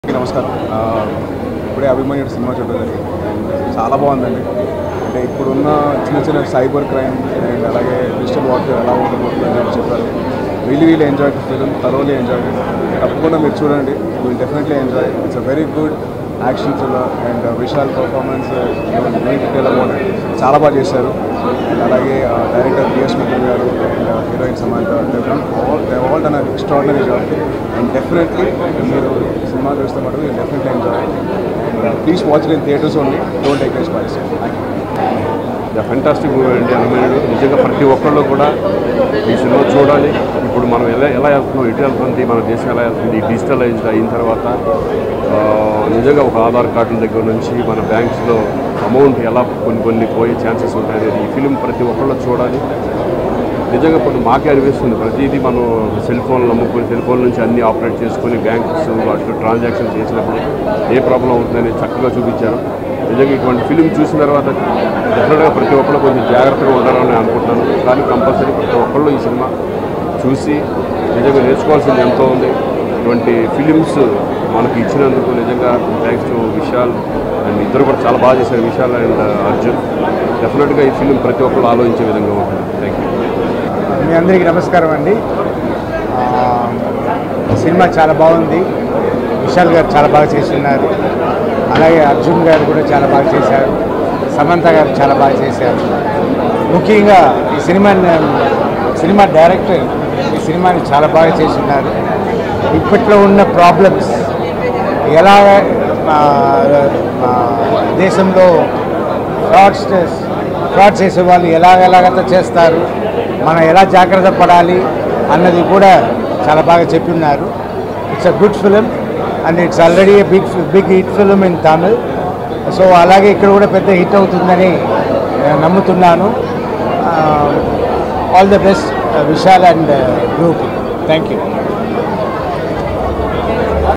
అందరికీ నమస్కారం ఆ, ఇప్పుడే అభిమన్యుడు సినిమా చూడడం జరిగింది And చాలా బాగుందండి అంటే ఇప్పుడున్న చిన్న చిన్న సైబర్ క్రైమ్ అండ్ అలాగే డిజిటల్ వార్ఫేర్ ఎలా ఉండబోతుంది అని చెప్పి చెప్పారు really real enjoy film thoroughly enjoy తప్పకుండా మీరు చూడండి will definitely enjoy it's a very good action thriller and Vishal performance detail amount చాలా బాగా చేశారు అండ్ అలాగే డైరెక్టర్ బిఎస్ మిత్రులు గారు and heroine Samantha all they all done extraordinary job and definitely మీరు సినిమా చూస్తే మటుకు you definitely enjoy please watch in theatres only don't take ఎస్ పాయిస్ థ్యాంక్ యూ ఫెంటాస్టిక్ మూవీ అండి అనుమేయుడు నిజంగా ప్రతి ఒక్కళ్ళు కూడా ఈ సినిమా చూడాలి ఇప్పుడు మనం ఎలా ఎలా వెళ్తున్నాం ఎటు వెళ్తుంది మన దేశం ఎలా వెళ్తుంది డిజిటలైజ్డ్ అయిన తర్వాత ఆ, నిజంగా ఒక ఆధార్ కార్డుల దగ్గర నుంచి మన బ్యాంక్స్లో అమౌంట్ ఎలా కొన్ని కొన్ని పోయే ఛాన్సెస్ ఉంటాయనేది ఈ ఫిలిం ప్రతి ఒక్కళ్ళు చూడాలి నిజంగా ఇప్పుడు మాకే అనిపిస్తుంది ప్రతిదీ మనం సెల్ ఫోన్లు నమ్ముకొని సెల్ ఫోన్ నుంచి అన్ని ఆపరేట్ చేసుకొని బ్యాంక్స్ వాటిలో ట్రాన్సాక్షన్ చేసినప్పుడు ఏ ప్రాబ్లం అవుతుందని చక్కగా చూపించారు నిజంగా ఇటువంటి ఫిలిం చూసిన తర్వాత డెఫినెట్గా ప్రతి ఒక్కళ్ళు కొంచెం జాగ్రత్తగా ఉండాలని అనుకుంటున్నాను కానీ కంపల్సరీ ప్రతి ఒక్కళ్ళు ఈ సినిమా చూసి నిజంగా నేర్చుకోవాల్సింది ఎంతో ఉంది ఇటువంటి ఫిలిమ్స్ మనకి ఇచ్చినందుకు నిజంగా థ్యాంక్స్ టు విశాల్ అండ్ ఇద్దరు కూడా చాలా బాగా చేశారు విశాల్ అండ్ అర్జున్ డెఫినెట్గా ఈ ఫిలిం ప్రతి ఒక్కళ్ళు ఆలోచించే విధంగా ఉంటుంది థ్యాంక్ యూ మీ అందరికీ నమస్కారం అండి ఆ, సినిమా చాలా బాగుంది విశాల్ గారు చాలా బాగా చేస్తున్నారు అలాగే అర్జున్ గారు కూడా చాలా బాగా చేశారు సమంత గారు చాలా బాగా చేశారు ముఖ్యంగా ఈ సినిమా సినిమా డైరెక్టర్ ఈ సినిమాని చాలా బాగా చేస్తున్నారు ఇప్పట్లో ఉన్న ప్రాబ్లమ్స్ ఎలా ఆ, ఆ, దేశంలో ఫ్రాడ్స్టర్స్ ఫ్రాడ్ చేసే వాళ్ళు ఎలా ఎలాగైతే చేస్తారు మనం ఎలా జాగ్రత్త పడాలి అన్నది కూడా చాలా బాగా చెప్పిన్నారు it's a good film and it's already big big hit film in Tamil so అలాగే ఇక్కడ కూడా పెద్ద హిట్ అవుతుందని నేను నమ్ముతున్నాను all the best Vishal and group thank you